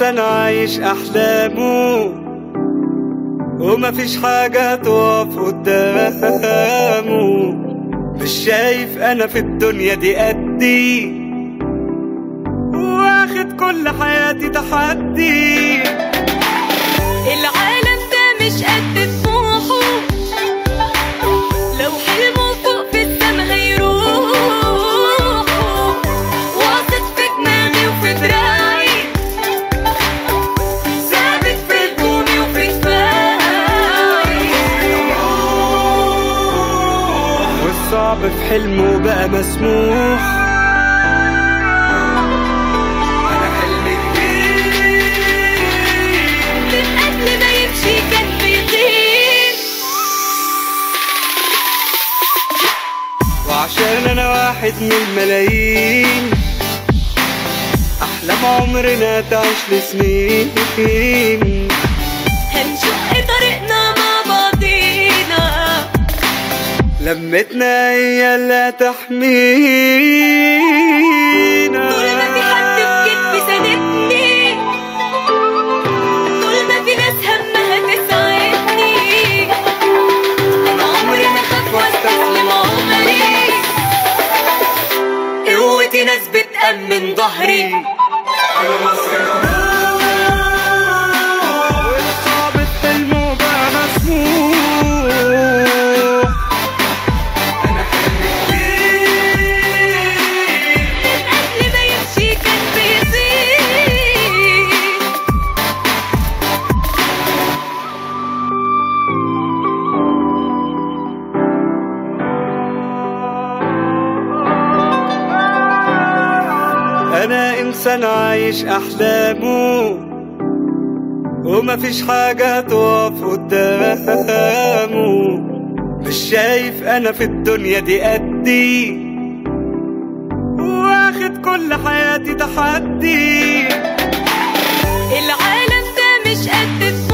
إنسان عايش أحلامه ومفيش حاجة تقف قدامه مش شايف أنا في الدنيا دي قدي واخد كل حياتي تحدي العالم ده مش قد طموحه لو حلمه فوق في السما هيروح واثق في دماغي وفي دراعي ثابت في هجومي وفي دفاعي والصعب في حلمه بقى مسموح أنا حلمي كبير من قبل ما يمشي كان بيطير وعشان انا واحد من الملايين احلام عمرنا تعيش لسنين هنشق طريقنا مع بعضينا لمتنا هي اللي تحمينا طول ما في حد في كتفي ساندني طول ما في ناس همها تساعدني انا عمري ما اخاف واستسلم عمري قوتي ناس بتأمن ظهري والصعب في حلمه بقى مسموح قبل ما يمشي كان بيطير انا انسان عايش احلامه ومفيش حاجة تقف قدامه مش شايف انا في الدنيا دي قدي واخد كل حياتي تحدي العالم ده مش قد